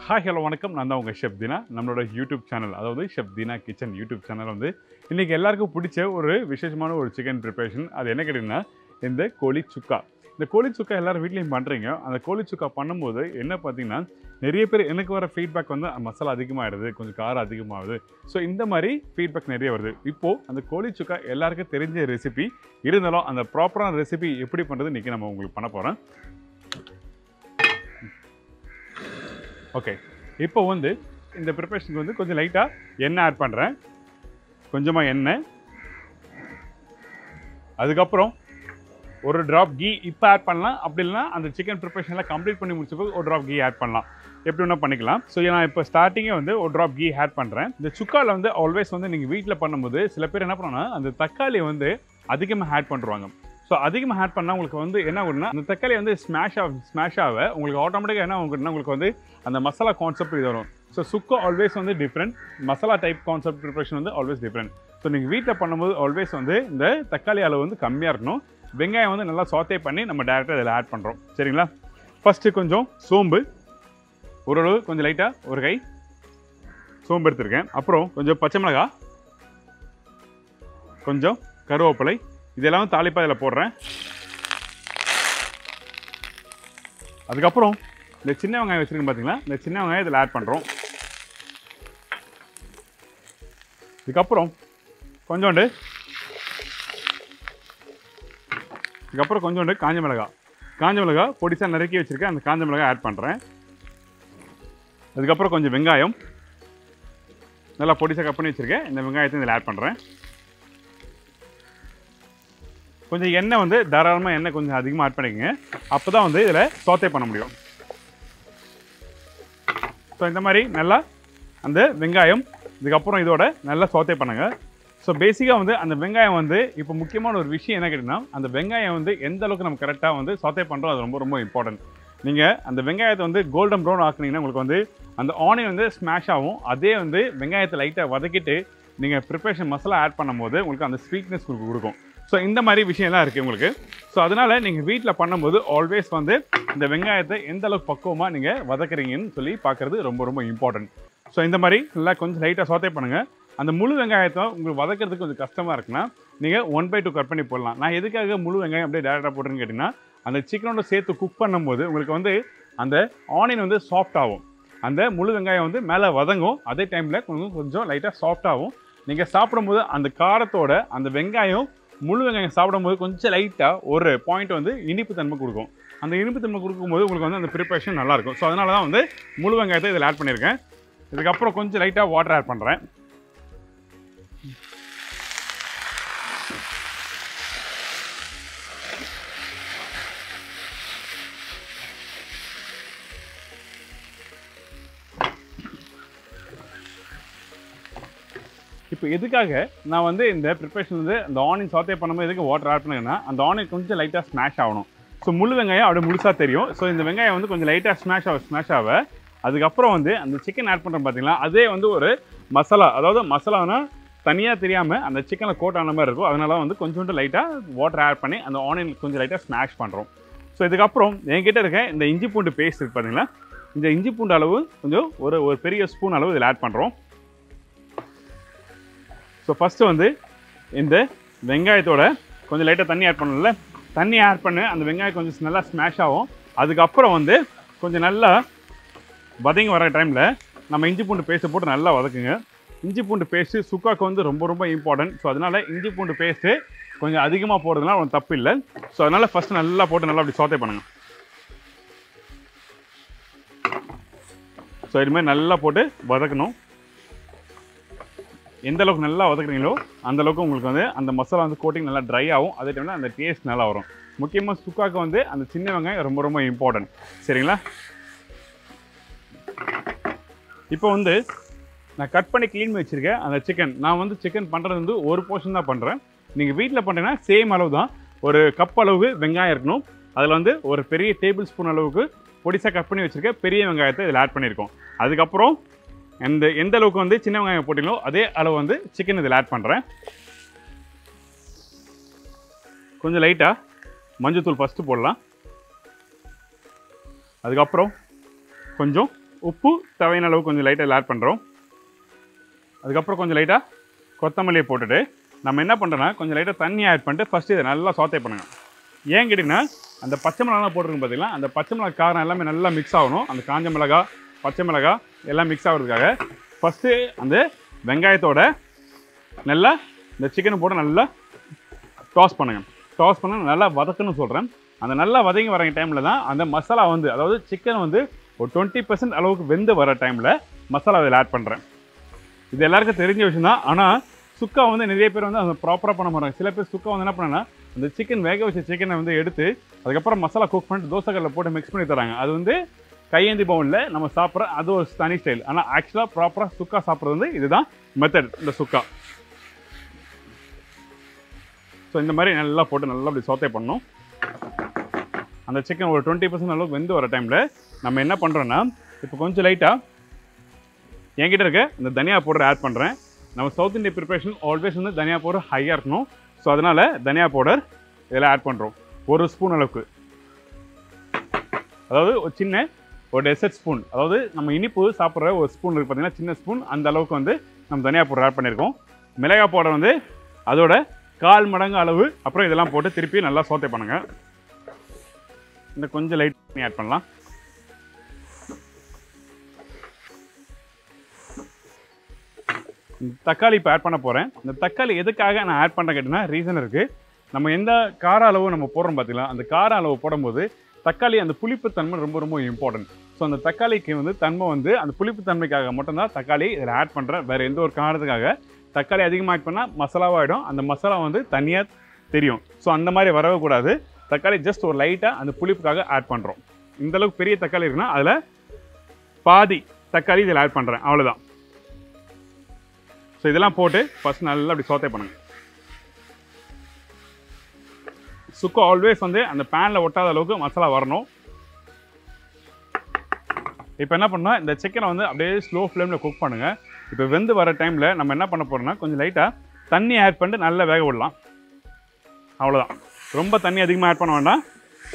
hi hello வணக்கம் நான் தான் உங்கள் ஷெஃப் தினா நம்மளோட யூடியூப் சேனல் அதாவது chef Deena kitchen YouTube channel வந்து இன்றைக்கி எல்லாருக்கும் பிடிச்ச ஒரு விசேஷமான ஒரு சிக்கன் ப்ரிப்பரேஷன் அது என்ன கேட்டிங்கன்னா இந்த கோழி சுக்கா இந்த கோழி சுக்கா எல்லாரும் வீட்லேயும் பண்ணுறீங்க அந்த கோழி சுக்கா பண்ணும்போது என்ன பார்த்தீங்கன்னா நிறைய பேர் எனக்கு வர ஃபீட்பேக் வந்து மசாலா அதிகமாகிடுது கொஞ்சம் காரம் அதிகமாகுது ஸோ இந்த மாதிரி ஃபீட்பேக் நிறைய வருது இப்போது அந்த கோழி சுக்கா எல்லாருக்கும் தெரிஞ்ச ரெசிபி இருந்தாலும் அந்த ப்ராப்பரான ரெசிபி எப்படி பண்ணுறது இன்றைக்கி நம்ம உங்களுக்கு பண்ண போகிறேன் ஓகே இப்போ வந்து இந்த ப்ரிப்பரேஷனுக்கு வந்து கொஞ்சம் லைட்டாக எண்ணெய் ஆட் பண்ணுறேன் கொஞ்சமாக எண்ணெய் அதுக்கப்புறம் ஒரு ட்ராப் கீ இப்போ ஆட் பண்ணலாம் அப்படி இல்லைனா அந்த சிக்கன் ப்ரிப்பரேஷனில் கம்ப்ளீட் பண்ணி முடிச்ச பிறகு ஒரு ட்ராப் கீ ஆட் பண்ணலாம் எப்படி வேணால் பண்ணிக்கலாம் ஸோ நான் இப்போ ஸ்டார்டிங்கே வந்து ஒரு ட்ராப் கீ ஆட் பண்ணுறேன் இந்த சுக்காவில் வந்து ஆல்வேஸ் வந்து நீங்கள் வீட்டில் பண்ணும்போது சில பேர் என்ன பண்ணுவாங்கன்னா அந்த தக்காளியை வந்து அதிகமாக ஆட் பண்ணுவாங்க ஸோ அதிகமாக ஆட் பண்ணால் உங்களுக்கு வந்து என்ன ஆகுதுன்னா அந்த தக்காளி வந்து ஸ்மாஷ் ஆக ஸ்மாஷ் ஆக உங்களுக்கு ஆட்டோமேட்டிக்காக என்ன ஆகுதுன்னா உங்களுக்கு வந்து அந்த மசாலா கான்செப்ட் இது வரும் ஸோ சுக்கோ ஆல்வேஸ் வந்து different masala type concept preparation வந்து ஆல்வேஸ் டிஃப்ரெண்ட் ஸோ நீங்கள் வீட்டில் பண்ணும்போது ஆல்வேஸ் வந்து இந்த தக்காளி அளவு வந்து கம்மியாக இருக்கணும் வெங்காயம் வந்து நல்லா சாத்தே பண்ணி நம்ம டேரெக்டாக இதில் ஆட் பண்ணுறோம் சரிங்களா ஃபஸ்ட்டு கொஞ்சம் சோம்பு ஓரளவு கொஞ்சம் லைட்டாக ஒரு கை சோம்பு எடுத்திருக்கேன் அப்புறம் கொஞ்சம் பச்சை மிளகா கொஞ்சம் கருவேப்பிலை இதெல்லாம் தாளிப்பா இதில் போடுறேன் அதுக்கப்புறம் இந்த சின்ன வெங்காயம் வச்சுருக்கேன் பார்த்தீங்களா இந்த சின்ன வெங்காயம் இதில் ஆட் பண்ணுறோம் இதுக்கப்புறம் கொஞ்சோண்டு இதுக்கப்புறம் கொஞ்சோண்டு காஞ்ச மிளகா காஞ்ச மிளகா பொடிசாக நறுக்கி வச்சுருக்கேன் அந்த காஞ்ச மிளகா ஆட் பண்ணுறேன் அதுக்கப்புறம் கொஞ்சம் வெங்காயம் நல்லா பொடிசாக கட் பண்ணி வச்சுருக்கேன் இந்த வெங்காயத்தை இதில் ஆட் பண்ணுறேன் கொஞ்சம் எண்ணெய் வந்து தாராளமாக எண்ணெய் கொஞ்சம் அதிகமாக ஆட் பண்ணிக்கங்க அப்போ தான் வந்து இதில் சோத்தே பண்ண முடியும் ஸோ இந்த மாதிரி நல்லா அந்த வெங்காயம் இதுக்கப்புறம் இதோட நல்லா சோத்தே பண்ணுங்க ஸோ பேசிக்காக வந்து அந்த வெங்காயம் வந்து இப்போ முக்கியமான ஒரு விஷயம் என்ன கேட்டிங்கன்னா அந்த வெங்காயம் வந்து எந்த அளவுக்கு நம்ம கரெக்டாக வந்து சோத்தே பண்ணுறோம் அது ரொம்ப ரொம்ப இம்பார்ட்டன்ட் நீங்கள் அந்த வெங்காயத்தை வந்து கோல்டன் ப்ரௌன் ஆக்குனீங்கன்னா உங்களுக்கு வந்து அந்த ஆனியன் வந்து ஸ்மாஷ் ஆகும் அதே வந்து வெங்காயத்தை லைட்டாக வதக்கிட்டு நீங்கள் ப்ரிப்பரேஷன் மசாலா ஆட் பண்ணும்போது உங்களுக்கு அந்த ஸ்வீட்னஸ் உங்களுக்கு கொடுக்கும் ஸோ இந்த மாதிரி விஷயம்லாம் இருக்குது உங்களுக்கு ஸோ அதனால் நீங்கள் வீட்டில் பண்ணும்போது ஆல்வேஸ் வந்து இந்த வெங்காயத்தை எந்த அளவுக்கு பக்குவமாக நீங்கள் வதக்குறீங்கன்னு சொல்லி பார்க்குறது ரொம்ப ரொம்ப இம்பார்ட்டன்ட் ஸோ இந்த மாதிரி நல்லா கொஞ்சம் லைட்டாக சோத்தே பண்ணுங்கள் அந்த முழு வெங்காயத்தை உங்களுக்கு வதக்கிறதுக்கு கொஞ்சம் கஷ்டமாக இருக்குன்னா நீங்கள் ஒன் பை டூ கட் பண்ணி போடலாம் நான் எதுக்காக முழு வெங்காயம் அப்படியே டேரெக்டாக போட்டுருன்னு கேட்டிங்கன்னா அந்த சிக்கனோட சேர்த்து குக் பண்ணும்போது உங்களுக்கு வந்து அந்த ஆனியன் வந்து சாஃப்ட் ஆகும் அந்த முழு வெங்காயம் வந்து மேலே வதங்கும் அதே டைமில் கொஞ்சம் கொஞ்சம் லைட்டாக சாஃப்டாகும் நீங்கள் சாப்பிடும்போது அந்த காரத்தோட அந்த வெங்காயம் முழு வெங்காயம் சாப்பிடும்போது கொஞ்சம் லைட்டாக ஒரு பாயிண்ட் வந்து இனிப்பு தன்மை கொடுக்கும் அந்த இனிப்பு தன்மை கொடுக்கும்போது உங்களுக்கு வந்து அந்த ப்ரிப்பரேஷன் நல்லாயிருக்கும் ஸோ அதனால தான் வந்து முழு வெங்காயத்தை இதில் ஆட் பண்ணியிருக்கேன் இதுக்கப்புறம் கொஞ்சம் லைட்டாக வாட்டர் ஆட் பண்ணுறேன் இப்போ எதுக்காக நான் வந்து இந்த ப்ரிப்பரேஷன் வந்து அந்த ஆனியன் சாத்தே பண்ணும்போது எதுக்கு வாட்டர் ஆட் பண்ணுங்கன்னா அந்த ஆனியன் கொஞ்சம் லைட்டாக ஸ்மாஷ் ஆகணும் ஸோ முழு வெங்காயம் அப்படியே முழுசாக தெரியும் ஸோ இந்த வெங்காயம் வந்து கொஞ்சம் லைட்டாக ஸ்மாஷ் ஆக ஸ்மாஷ் ஆக அதுக்கப்புறம் வந்து அந்த சிக்கன் ஆட் பண்ணுறோம் பார்த்தீங்களா அதே வந்து ஒரு மசாலா அதாவது மசாலானா தனியாக தெரியாமல் அந்த சிக்கனில் கோட் ஆன மாதிரி இருக்கும் அதனால வந்து கொஞ்சோண்டு லைட்டாக வாட்டர் ஆட் பண்ணி அந்த ஆனியன் கொஞ்சம் லைட்டாக ஸ்மாஷ் பண்ணுறோம் ஸோ இதுக்கப்புறம் என்கிட்ட இருக்க இந்த இஞ்சி பூண்டு பேஸ்ட் இருக்கு பார்த்தீங்களா இந்த இஞ்சி பூண்டு அளவு கொஞ்சம் ஒரு ஒரு பெரிய ஸ்பூன் அளவு இதில் ஆட் பண்ணுறோம் ஸோ ஃபஸ்ட்டு வந்து இந்த வெங்காயத்தோட கொஞ்சம் லைட்டாக தண்ணி ஆட் பண்ணல தண்ணி ஆட் பண்ணு அந்த வெங்காயம் கொஞ்சம் நல்லா ஸ்மாஷ் ஆகும் அதுக்கப்புறம் வந்து கொஞ்சம் நல்லா வதங்கி வர டைமில் நம்ம இஞ்சி பூண்டு பேஸ்ட்டை போட்டு நல்லா வதக்குங்க இஞ்சி பூண்டு பேஸ்ட்டு சுக்காக்கு வந்து ரொம்ப ரொம்ப இம்பார்ட்டன்ட் ஸோ அதனால் இஞ்சி பூண்டு பேஸ்ட்டு கொஞ்சம் அதிகமாக போடுறதுனால ஒன்றும் தப்பு இல்லை ஸோ அதனால் ஃபஸ்ட்டு நல்லா போட்டு நல்லா அப்படி சோத்தே பண்ணுங்கள் ஸோ இதுமாதிரி நல்லா போட்டு வதக்கணும் எந்த அளவுக்கு நல்லா வதக்குறீங்களோ அந்த அளவுக்கு உங்களுக்கு வந்து அந்த மசாலா வந்து கோட்டிங் நல்லா ட்ரை ஆகும் அதே டைமில் அந்த டேஸ்ட் நல்லா வரும் முக்கியமாக சுக்காக்கு வந்து அந்த சின்ன வெங்காயம் ரொம்ப ரொம்ப இம்பார்ட்டன்ட் சரிங்களா இப்போ வந்து நான் கட் பண்ணி க்ளீன் பண்ணி வச்சுருக்கேன் அந்த சிக்கன் நான் வந்து சிக்கன் பண்ணுறது வந்து ஒரு போர்ஷன் தான் பண்ணுறேன் நீங்கள் வீட்டில் பண்ணுறீங்கன்னா சேம் அளவு தான் ஒரு கப் அளவுக்கு வெங்காயம் இருக்கணும் அதில் வந்து ஒரு பெரிய டேபிள் ஸ்பூன் அளவுக்கு பொடிசாக கட் பண்ணி வச்சுருக்க பெரிய வெங்காயத்தை இதில் ஆட் பண்ணியிருக்கோம் அதுக்கப்புறம் எந்த எந்த அளவுக்கு வந்து சின்ன வெங்காயம் போட்டிங்களோ அதே அளவு வந்து சிக்கன் இதில் ஆட் பண்ணுறேன் கொஞ்சம் லைட்டாக மஞ்சத்தூள் ஃபஸ்ட்டு போடலாம் அதுக்கப்புறம் கொஞ்சம் உப்பு தேவையான அளவு கொஞ்சம் லைட்டாக ஆட் பண்ணுறோம் அதுக்கப்புறம் கொஞ்சம் லைட்டாக கொத்தமல்லியை போட்டுட்டு நம்ம என்ன பண்ணுறோன்னா கொஞ்சம் லைட்டாக தண்ணி ஆட் பண்ணிட்டு ஃபஸ்ட்டு இதை நல்லா சாத்தே பண்ணுங்க ஏன் கேட்டிங்கன்னா அந்த பச்சை மிளகாலாம் போட்டிருக்கும் பார்த்தீங்களா அந்த பச்சை மிளகா காரம் எல்லாமே நல்லா மிக்ஸ் ஆகணும் அந்த காஞ்ச மிளகா பச்சை மிளகா எல்லாம் மிக்ஸ் ஆகிறதுக்காக ஃபஸ்ட்டு அந்த வெங்காயத்தோட நல்லா இந்த சிக்கனை போட்டு நல்லா டாஸ் பண்ணுங்க டாஸ் பண்ண நல்லா வதக்குன்னு சொல்கிறேன் அந்த நல்லா வதங்கி வர டைமில் தான் அந்த மசாலா வந்து அதாவது சிக்கன் வந்து ஒரு டுவெண்ட்டி பர்சன்ட் அளவுக்கு வெந்து வர டைமில் மசாலா அதில் ஆட் பண்ணுறேன் இது எல்லாருக்கும் தெரிஞ்ச விஷயம் தான் ஆனால் சுக்கா வந்து நிறைய பேர் வந்து அதை ப்ராப்பராக பண்ண மாட்டாங்க சில பேர் சுக்கா வந்து என்ன பண்ணனா அந்த சிக்கன் வேக வச்ச சிக்கனை வந்து எடுத்து அதுக்கப்புறம் மசாலா குக் பண்ணிட்டு தோசைக்கல்லில் போட்டு மிக்ஸ் பண்ணி தராங்க அது வந்து கையேந்தி பவுனில் நம்ம சாப்பிட்ற அது ஒரு தனி ஸ்டைல் ஆனால் ஆக்சுவலாக ப்ராப்பராக சுக்கா சாப்பிட்றது வந்து இதுதான் மெத்தட் இந்த சுக்கா ஸோ இந்த மாதிரி நல்லா போட்டு நல்லா அப்படி சோத்தை பண்ணணும் அந்த சிக்கன் ஒரு டுவெண்ட்டி பர்சன்ட் அளவுக்கு வெந்து வர டைமில் நம்ம என்ன பண்ணுறோன்னா இப்போ கொஞ்சம் லைட்டாக என்கிட்ட இருக்க இந்த தனியா பவுடர் ஆட் பண்ணுறேன் நம்ம சவுத் இந்திய ப்ரிப்பரேஷன் ஆல்வேஸ் வந்து தனியா பவுடர் ஹையாக இருக்கணும் ஸோ அதனால் தனியா பவுடர் இதில் ஆட் பண்ணுறோம் ஒரு ஸ்பூன் அளவுக்கு அதாவது ஒரு சின்ன ஒரு டெசர்ட் ஸ்பூன் அதாவது நம்ம இனிப்பு சாப்பிட்ற ஒரு ஸ்பூன் இருக்குது பார்த்தீங்கன்னா சின்ன ஸ்பூன் அந்த அளவுக்கு வந்து நம்ம தனியா பவுடர் ஆட் பண்ணியிருக்கோம் மிளகா பவுடர் வந்து அதோட கால் மடங்கு அளவு அப்புறம் இதெல்லாம் போட்டு திருப்பி நல்லா சோத்தை பண்ணுங்க இந்த கொஞ்சம் லைட் பண்ணி ஆட் பண்ணலாம் இந்த தக்காளி இப்போ ஆட் பண்ண போகிறேன் இந்த தக்காளி எதுக்காக நான் ஆட் பண்ணுறேன் கேட்டிங்கன்னா ரீசன் இருக்குது நம்ம எந்த கார அளவு நம்ம போடுறோம் பார்த்தீங்களா அந்த கார அளவு போடும்போது தக்காளி அந்த புளிப்பு தன்மை ரொம்ப ரொம்ப இம்பார்ட்டன்ட் ஸோ அந்த தக்காளிக்கு வந்து தன்மை வந்து அந்த புளிப்பு தன்மைக்காக மட்டும்தான் தக்காளி இதில் ஆட் பண்ணுறேன் வேறு எந்த ஒரு காரணத்துக்காக தக்காளி அதிகமாக ஆட் பண்ணால் மசாலாவாகிடும் அந்த மசாலா வந்து தனியாக தெரியும் ஸோ அந்த மாதிரி வரவே கூடாது தக்காளி ஜஸ்ட் ஒரு லைட்டாக அந்த புளிப்புக்காக ஆட் பண்ணுறோம் இந்த அளவுக்கு பெரிய தக்காளி இருக்குன்னா அதில் பாதி தக்காளி இதில் ஆட் பண்ணுறேன் அவ்வளோதான் ஸோ இதெல்லாம் போட்டு ஃபஸ்ட் நல்லா அப்படி சோத்தை பண்ணுங்க சுக்கு ஆல்வேஸ் வந்து அந்த பேனில் ஒட்டாத அளவுக்கு மசாலா வரணும் இப்போ என்ன பண்ணால் இந்த சிக்கனை வந்து அப்படியே ஸ்லோ ஃப்ளேமில் குக் பண்ணுங்கள் இப்போ வெந்து வர டைமில் நம்ம என்ன பண்ண போகிறோம்னா கொஞ்சம் லைட்டாக தண்ணி ஆட் பண்ணிட்டு நல்லா வேக விடலாம் அவ்வளோதான் ரொம்ப தண்ணி அதிகமாக ஆட் பண்ண வேண்டாம்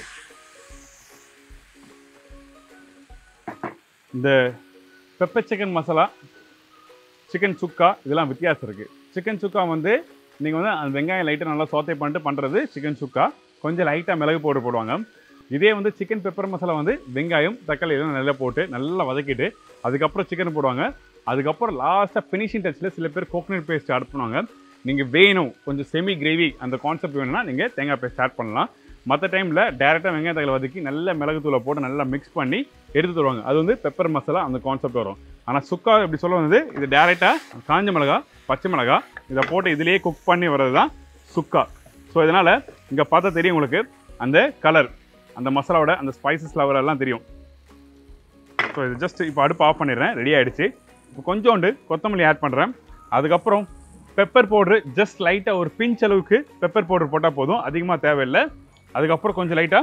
இந்த pepper chicken masala chicken chukka இதெல்லாம் வித்தியாசம் இருக்குது சிக்கன் சுக்கா வந்து நீங்கள் வந்து அந்த வெங்காயம் லைட்டாக நல்லா சோத்தை பண்ணிட்டு பண்ணுறது சிக்கன் சுக்கா கொஞ்சம் லைட்டாக மிளகு போட்டு போடுவாங்க இதே வந்து சிக்கன் பெப்பர் மசாலா வந்து வெங்காயம் தக்காளி இதெல்லாம் நல்லா போட்டு நல்லா வதக்கிட்டு அதுக்கப்புறம் சிக்கன் போடுவாங்க அதுக்கப்புறம் லாஸ்ட்டாக ஃபினிஷிங் டச்சில் சில பேர் கோகனட் பேஸ்ட் ஆட் பண்ணுவாங்க நீங்கள் வேணும் கொஞ்சம் செமி கிரேவி அந்த கான்செப்ட் வேணும்னா நீங்கள் தேங்காய் பேஸ்ட் ஆட் பண்ணலாம் மற்ற டைமில் டேரெக்டாக வெங்காய தக்காளி வதக்கி நல்ல மிளகுத்தூளை போட்டு நல்லா மிக்ஸ் பண்ணி எடுத்து தருவாங்க அது வந்து பெப்பர் மசாலா அந்த கான்செப்ட் வரும் ஆனால் சுக்கா இப்படி சொல்ல வந்து இது டேரெக்டாக காஞ்ச மிளகா பச்சை மிளகா இதை போட்டு இதுலேயே குக் பண்ணி வர்றது தான் சுக்கா ஸோ இதனால் இங்கே பார்த்தா தெரியும் உங்களுக்கு அந்த கலர் அந்த மசாலாவோட அந்த ஸ்பைசஸ் ஃப்ளவர் எல்லாம் தெரியும் ஸோ இது ஜஸ்ட் இப்போ அடுப்பு ஆஃப் பண்ணிடுறேன் ரெடி ஆகிடுச்சு இப்போ கொஞ்சோண்டு கொத்தமல்லி ஆட் பண்ணுறேன் அதுக்கப்புறம் பெப்பர் பவுட்ரு ஜஸ்ட் லைட்டாக ஒரு பிஞ்ச் அளவுக்கு பெப்பர் பவுடர் போட்டால் போதும் அதிகமாக தேவையில்லை அதுக்கப்புறம் கொஞ்சம் லைட்டாக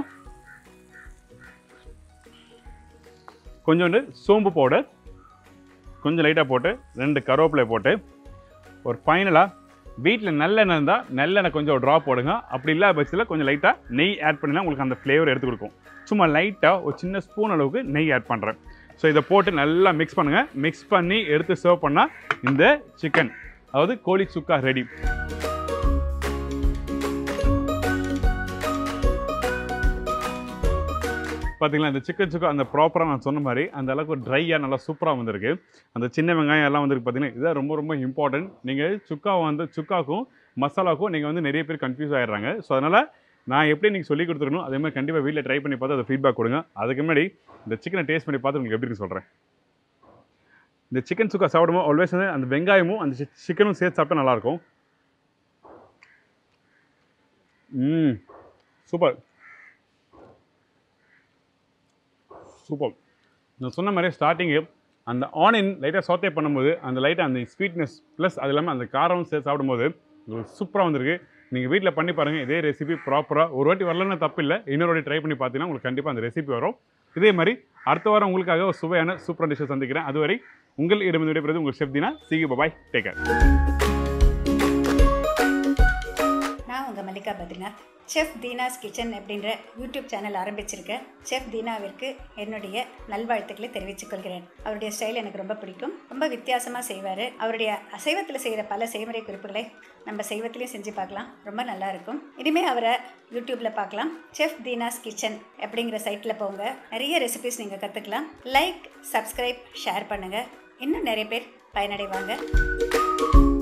கொஞ்சோண்டு சோம்பு பவுடர் கொஞ்சம் லைட்டாக போட்டு ரெண்டு கருவேப்பிலை போட்டு ஒரு ஃபைனலாக வீட்டில் நல்லெண்ணெய் இருந்தால் நல்லெண்ணெய் கொஞ்சம் ட்ராப் போடுங்க அப்படி இல்லாத பட்சத்தில் கொஞ்சம் லைட்டாக நெய் ஆட் பண்ணினா உங்களுக்கு அந்த ஃப்ளேவர் எடுத்து கொடுக்கும் சும்மா லைட்டாக ஒரு சின்ன ஸ்பூன் அளவுக்கு நெய் ஆட் பண்ணுறேன் ஸோ இதை போட்டு நல்லா மிக்ஸ் பண்ணுங்கள் மிக்ஸ் பண்ணி எடுத்து சர்வ் பண்ணால் இந்த சிக்கன் அதாவது கோழி சுக்கா ரெடி பார்த்தீங்களா இந்த சிக்கன் சுக்கா அந்த ப்ராப்பராக நான் சொன்ன மாதிரி அந்த அளவுக்கு ட்ரையாக நல்லா சூப்பராக வந்திருக்கு அந்த சின்ன வெங்காயம் எல்லாம் வந்துருக்கு பார்த்தீங்கன்னா இதுதான் ரொம்ப ரொம்ப இம்பார்ட்டன்ட் நீங்கள் சுக்கா வந்து சுக்காக்கும் மசாலாக்கும் நீங்கள் வந்து நிறைய பேர் கன்ஃபியூஸ் ஆகிடுறாங்க ஸோ அதனால் நான் எப்படி நீங்கள் சொல்லி கொடுத்துருக்கணும் அதே மாதிரி கண்டிப்பாக வீட்டில் ட்ரை பண்ணி பார்த்து அதை ஃபீட்பேக் கொடுங்க அதுக்கு முன்னாடி இந்த சிக்கனை டேஸ்ட் பண்ணி பார்த்து உங்களுக்கு எப்படி இருக்கு சொல்கிறேன் இந்த சிக்கன் சுக்கா சாப்பிடும்போது ஆல்வேஸ் வந்து அந்த வெங்காயமும் அந்த சிக்கனும் சேர்த்து சாப்பிட்டா நல்லாயிருக்கும் ம் சூப்பர் சூப்பர் நான் சொன்ன மாதிரி ஸ்டார்டிங்கு அந்த ஆனியன் லைட்டாக சோத்தே பண்ணும்போது அந்த லைட்டாக அந்த ஸ்வீட்னஸ் ப்ளஸ் அது இல்லாமல் அந்த காரம் சேர்த்து சாப்பிடும்போது சூப்பராக வந்திருக்கு நீங்கள் வீட்டில் பண்ணி பாருங்கள் இதே ரெசிபி ப்ராப்பராக ஒரு வாட்டி வரலன்னு தப்பு இல்லை இன்னொரு வாட்டி ட்ரை பண்ணி பார்த்தீங்கன்னா உங்களுக்கு கண்டிப்பாக அந்த ரெசிபி வரும் இதே மாதிரி அடுத்த வாரம் உங்களுக்காக ஒரு சுவையான சூப்பரான டிஷ்ஷை சந்திக்கிறேன் அதுவரை உங்கள் இடமிருந்து விடைபெறுவது உங்கள் ஷெஃப் தினா சிகி பபாய் டேக் கேர் நான் உங்கள் மல்லிகா பத்ரிநாத் செஃப் தீனாஸ் கிச்சன் அப்படின்ற யூடியூப் சேனல் ஆரம்பிச்சிருக்கேன் செஃப் தீனாவிற்கு என்னுடைய நல்வாழ்த்துக்களை தெரிவித்துக் கொள்கிறேன் அவருடைய ஸ்டைல் எனக்கு ரொம்ப பிடிக்கும் ரொம்ப வித்தியாசமாக செய்வார் அவருடைய அசைவத்தில் செய்கிற பல செய்முறை குறிப்புகளை நம்ம சைவத்திலையும் செஞ்சு பார்க்கலாம் ரொம்ப நல்லா இருக்கும் இனிமேல் அவரை யூடியூப்பில் பார்க்கலாம் செஃப் தீனாஸ் கிச்சன் அப்படிங்கிற சைட்டில் போங்க நிறைய ரெசிபிஸ் நீங்கள் கற்றுக்கலாம் லைக் சப்ஸ்கிரைப் ஷேர் பண்ணுங்கள் இன்னும் நிறைய பேர் பயனடைவாங்க